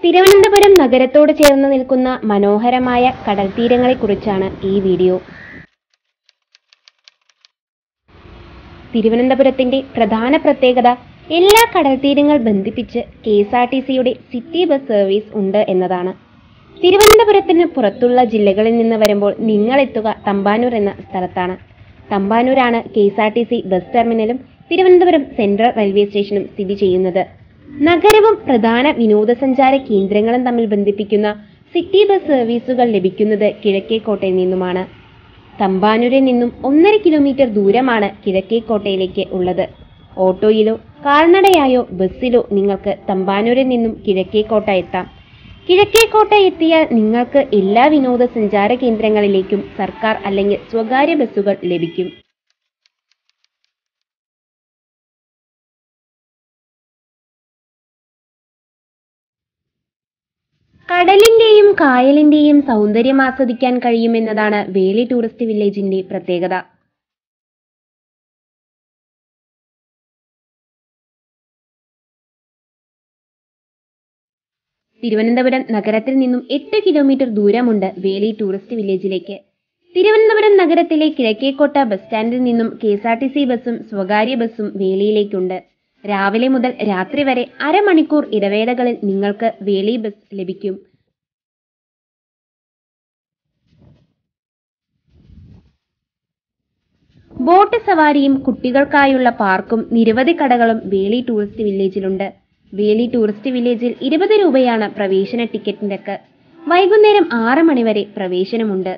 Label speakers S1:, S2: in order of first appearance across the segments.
S1: തിരുവനന്തപുരം നഗരത്തോട് ചേർന്ന് നിൽക്കുന്ന മനോഹരമായ കടൽത്തീരങ്ങളെക്കുറിച്ചാണ് ഈ വീഡിയോ തിരുവനന്തപുരത്തിന്റെ പ്രധാന പ്രത്യേകത എല്ലാ കടൽത്തീരങ്ങൾ ബന്ധിപ്പിച്ച് കെ എസ് ആർ ടി സിയുടെ സിറ്റി ബസ് സർവീസ് ഉണ്ട് എന്നതാണ് തിരുവനന്തപുരത്തിന് പുറത്തുള്ള ജില്ലകളിൽ നിന്ന് വരുമ്പോൾ നിങ്ങൾ എത്തുക തമ്പാനൂർ എന്ന സ്ഥലത്താണ് തമ്പാനൂരാണ് K S R T C bus ടെർമിനലും തിരുവനന്തപുരം സെൻട്രൽ റെയിൽവേ സ്റ്റേഷനും സ്ഥിതി ചെയ്യുന്നത് നഗരവും പ്രധാന വിനോദസഞ്ചാര കേന്ദ്രങ്ങളും തമ്മിൽ ബന്ധിപ്പിക്കുന്ന സിറ്റി ബസ് സർവീസുകൾ ലഭിക്കുന്നത് കിഴക്കേക്കോട്ടയിൽ നിന്നുമാണ് തമ്പാനൂരിൽ നിന്നും ഒന്നര കിലോമീറ്റർ ദൂരമാണ് കിഴക്കേക്കോട്ടയിലേക്ക് ഉള്ളത് ഓട്ടോയിലോ കാൽനടയായോ ബസ്സിലോ നിങ്ങൾക്ക് തമ്പാനൂരിൽ നിന്നും കിഴക്കേക്കോട്ട എത്താം കിഴക്കേക്കോട്ട എത്തിയാൽ നിങ്ങൾക്ക് എല്ലാ വിനോദസഞ്ചാര കേന്ദ്രങ്ങളിലേക്കും സർക്കാർ അല്ലെങ്കിൽ സ്വകാര്യ ബസ്സുകൾ ലഭിക്കും കടലിന്റെയും കായലിന്റെയും സൗന്ദര്യം ആസ്വദിക്കാൻ കഴിയുമെന്നതാണ് വേലി ടൂറിസ്റ്റ് വില്ലേജിന്റെ പ്രത്യേകത തിരുവനന്തപുരം നഗരത്തിൽ നിന്നും എട്ട് കിലോമീറ്റർ ദൂരമുണ്ട് വേലി ടൂറിസ്റ്റ് വില്ലേജിലേക്ക് തിരുവനന്തപുരം നഗരത്തിലെ കിഴക്കേക്കോട്ട ബസ് സ്റ്റാൻഡിൽ നിന്നും K S R T C ബസ്സും സ്വകാര്യ ബസ്സും വേലിയിലേക്കുണ്ട് രാവിലെ മുതൽ രാത്രി വരെ അരമണിക്കൂർ ഇടവേളകളിൽ നിങ്ങൾക്ക് വേലി ബസ് ലഭിക്കും ബോട്ട് സവാരിയും കുട്ടികൾക്കായുള്ള പാർക്കും നിരവധി കടകളും വേലി ടൂറിസ്റ്റ് വില്ലേജിലുണ്ട് വേലി ടൂറിസ്റ്റ് വില്ലേജിൽ ഇരുപത് രൂപയാണ് പ്രവേശന ടിക്കറ്റ് നിരക്ക് വൈകുന്നേരം ആറ് മണിവരെ പ്രവേശനമുണ്ട്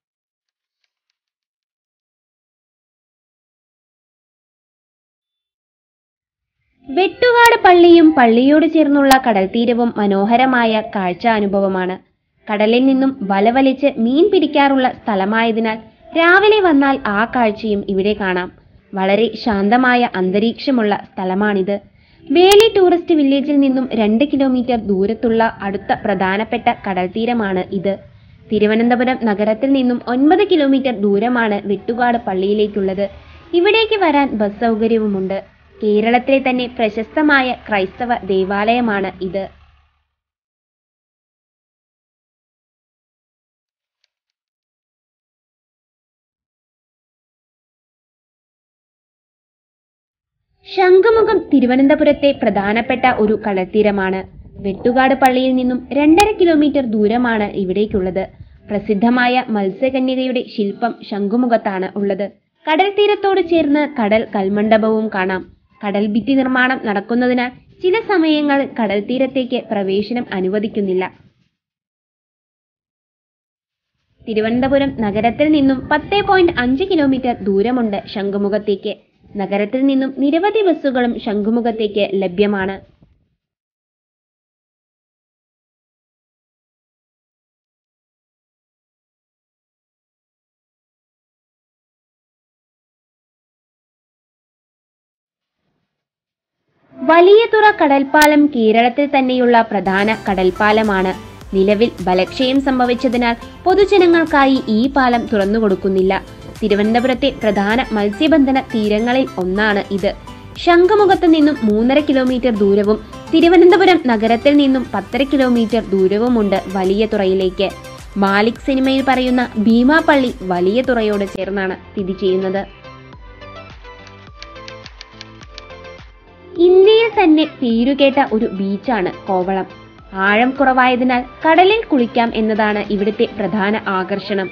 S1: വെട്ടുകാട് പള്ളിയും പള്ളിയോട് ചേർന്നുള്ള കടൽത്തീരവും മനോഹരമായ കാഴ്ച അനുഭവമാണ് കടലിൽ നിന്നും വല വലിച്ച് മീൻ പിടിക്കാറുള്ള സ്ഥലമായതിനാൽ രാവിലെ വന്നാൽ ആ കാഴ്ചയും ഇവിടെ കാണാം വളരെ ശാന്തമായ അന്തരീക്ഷമുള്ള സ്ഥലമാണിത് വേലി ടൂറിസ്റ്റ് വില്ലേജിൽ നിന്നും രണ്ട് കിലോമീറ്റർ ദൂരത്തുള്ള അടുത്ത പ്രധാനപ്പെട്ട കടൽത്തീരമാണ് ഇത് തിരുവനന്തപുരം നഗരത്തിൽ നിന്നും ഒൻപത് കിലോമീറ്റർ ദൂരമാണ് വെട്ടുകാട് പള്ളിയിലേക്കുള്ളത് ഇവിടേക്ക് വരാൻ ബസ് സൗകര്യവുമുണ്ട് കേരളത്തിലെ തന്നെ പ്രശസ്തമായ ക്രൈസ്തവ ദേവാലയമാണ് ഇത് ശംഖുമുഖം തിരുവനന്തപുരത്തെ പ്രധാനപ്പെട്ട ഒരു കടൽത്തീരമാണ് വെട്ടുകാട് പള്ളിയിൽ നിന്നും രണ്ടര കിലോമീറ്റർ ദൂരമാണ് ഇവിടേക്കുള്ളത് പ്രസിദ്ധമായ മത്സ്യകന്യകയുടെ ശില്പം ശംഖുമുഖത്താണ് ഉള്ളത് കടൽ തീരത്തോട് ചേർന്ന് കടൽ കൽമണ്ഡപവും കാണാം കടൽ ഭിത്തി നിർമ്മാണം നടക്കുന്നതിനാൽ ചില സമയങ്ങളിൽ കടൽ തീരത്തേക്ക് പ്രവേശനം അനുവദിക്കുന്നില്ല തിരുവനന്തപുരം നഗരത്തിൽ നിന്നും പത്ത് പോയിന്റ് അഞ്ച് കിലോമീറ്റർ ദൂരമുണ്ട് ശംഖുമുഖത്തേക്ക് നഗരത്തിൽ നിന്നും നിരവധി ബസ്സുകളും ശംഖുമുഖത്തേക്ക് ലഭ്യമാണ് വലിയതുറ കടൽപ്പാലം കേരളത്തിൽ തന്നെയുള്ള പ്രധാന കടൽപ്പാലമാണ് നിലവിൽ ബലക്ഷയം സംഭവിച്ചതിനാൽ പൊതുജനങ്ങൾക്കായി ഈ പാലം തുറന്നുകൊടുക്കുന്നില്ല തിരുവനന്തപുരത്തെ പ്രധാന മത്സ്യബന്ധന തീരങ്ങളിൽ ഒന്നാണ് ഇത് ശംഖുമുഖത്ത് നിന്നും മൂന്നര കിലോമീറ്റർ ദൂരവും തിരുവനന്തപുരം നഗരത്തിൽ നിന്നും പത്തര കിലോമീറ്റർ ദൂരവുമുണ്ട് വലിയ തുറയിലേക്ക് മാലിക് സിനിമയിൽ പറയുന്ന ഭീമാപള്ളി വലിയ തുറയോട് ചേർന്നാണ് സ്ഥിതി ചെയ്യുന്നത് ഇന്ത്യയിൽ തന്നെ പേരുകേട്ട ഒരു ബീച്ചാണ് കോവളം ആഴം കുറവായതിനാൽ കടലിൽ കുളിക്കാം എന്നതാണ് ഇവിടുത്തെ പ്രധാന ആകർഷണം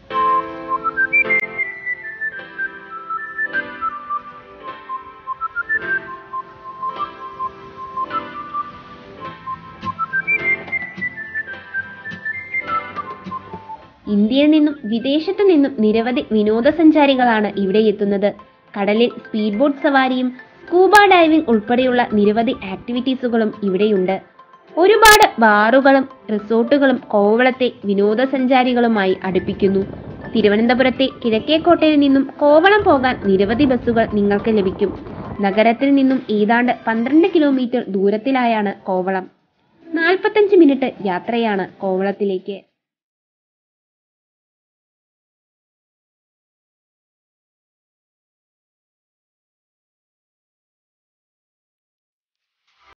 S1: ഇന്ത്യയിൽ നിന്നും വിദേശത്തു നിന്നും നിരവധി വിനോദസഞ്ചാരികളാണ് ഇവിടെ എത്തുന്നത് കടലിൽ സ്പീഡ് ബോട്ട് സവാരിയും സ്കൂബ ഡൈവിംഗ് ഉൾപ്പെടെയുള്ള നിരവധി ആക്ടിവിറ്റീസുകളും ഇവിടെയുണ്ട് ഒരുപാട് ബാറുകളും റിസോർട്ടുകളും കോവളത്തെ വിനോദസഞ്ചാരികളുമായി അടുപ്പിക്കുന്നു തിരുവനന്തപുരത്തെ കിഴക്കേക്കോട്ടയിൽ നിന്നും കോവളം പോകാൻ നിരവധി ബസ്സുകൾ നിങ്ങൾക്ക് ലഭിക്കും നഗരത്തിൽ നിന്നും ഏതാണ്ട് പന്ത്രണ്ട് കിലോമീറ്റർ ദൂരത്തിലായാണ് കോവളം നാൽപ്പത്തഞ്ച് മിനിറ്റ് യാത്രയാണ് കോവളത്തിലേക്ക്